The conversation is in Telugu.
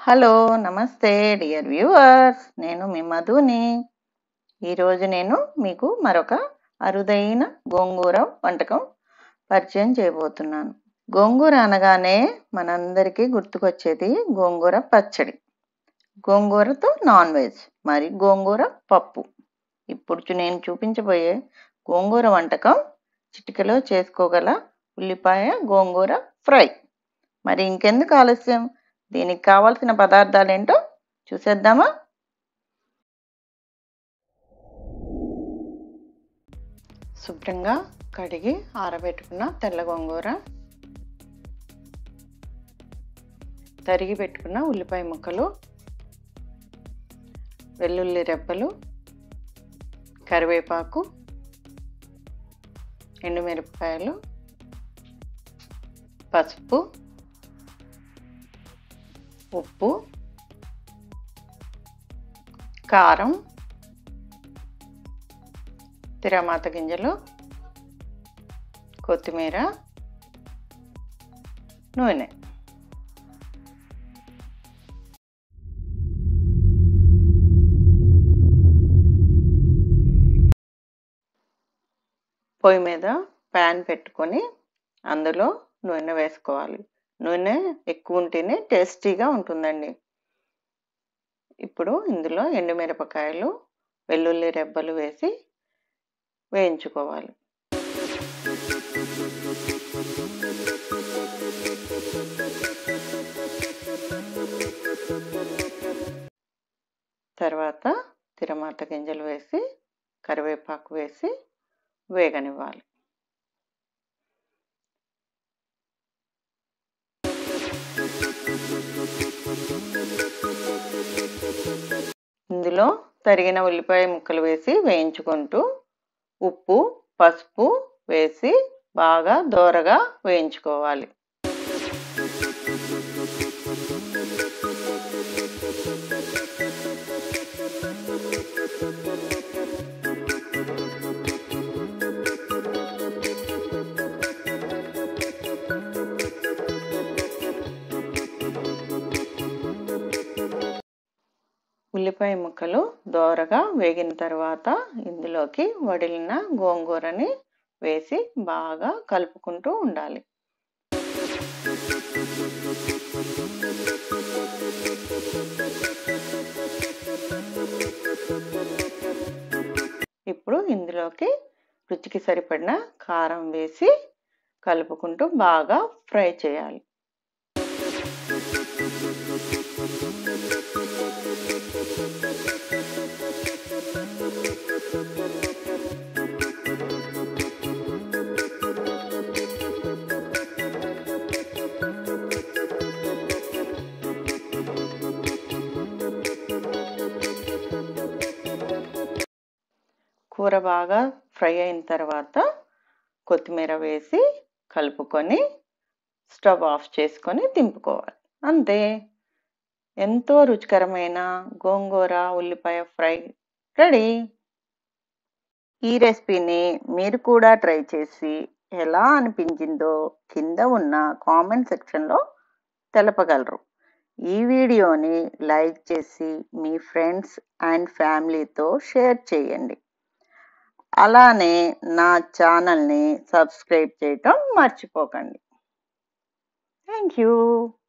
హలో నమస్తే డియర్ వ్యూవర్స్ నేను మీ మధుని ఈరోజు నేను మీకు మరొక అరుదైన గోంగూర వంటకం పరిచయం చేయబోతున్నాను గోంగూర అనగానే మనందరికీ గుర్తుకొచ్చేది గోంగూర పచ్చడి గోంగూరతో నాన్ వెజ్ మరి గోంగూర పప్పు ఇప్పుడు చూ- నేను చూపించబోయే గోంగూర వంటకం చిటికలో చేసుకోగల ఉల్లిపాయ గోంగూర ఫ్రై మరి ఇంకెందుకు ఆలస్యం దీనికి కావాల్సిన పదార్థాలు ఏంటో చూసేద్దామా శుభ్రంగా కడిగి ఆరబెట్టుకున్న తెల్ల గోంగూర తరిగి పెట్టుకున్న ఉల్లిపాయ ముక్కలు వెల్లుల్లి రెబ్బలు కరివేపాకు ఎండుమిరపకాయలు పసుపు ఉప్పు కారం తిరమాత గింజలు కొత్తిమీర నూనె పొయ్యి మీద ప్యాన్ పెట్టుకొని అందులో నూనె వేసుకోవాలి నూనె ఎక్కువ ఉంటేనే టేస్టీగా ఉంటుందండి ఇప్పుడు ఇందులో ఎండుమిరపకాయలు వెల్లుల్లి రెబ్బలు వేసి వేయించుకోవాలి తర్వాత తిరమాత గింజలు వేసి కరివేపాకు వేసి వేగనివ్వాలి ఇందులో తరిగిన ఉల్లిపాయ ముక్కలు వేసి వేయించుకుంటూ ఉప్పు పసుపు వేసి బాగా దోరగా వేయించుకోవాలి ఉల్లిపాయ ముక్కలు దోరగా వేగిన తర్వాత ఇందులోకి వడిలిన గోంగూరని వేసి బాగా కలుపుకుంటూ ఉండాలి ఇప్పుడు ఇందులోకి రుచికి సరిపడిన కారం వేసి కలుపుకుంటూ బాగా ఫ్రై చేయాలి కూర బాగా ఫ్రై అయిన తర్వాత కొత్తిమీర వేసి కలుపుకొని స్టవ్ ఆఫ్ చేసుకొని దింపుకోవాలి అంతే ఎంతో రుచికరమైన గోంగూర ఉల్లిపాయ ఫ్రై రెడీ ఈ రెసిపీని మీరు కూడా ట్రై చేసి ఎలా అనిపించిందో కింద ఉన్న కామెంట్ సెక్షన్లో తెలపగలరు ఈ వీడియోని లైక్ చేసి మీ ఫ్రెండ్స్ అండ్ ఫ్యామిలీతో షేర్ చేయండి అలానే నా ఛానల్ని సబ్స్క్రైబ్ చేయటం మర్చిపోకండి థ్యాంక్ యూ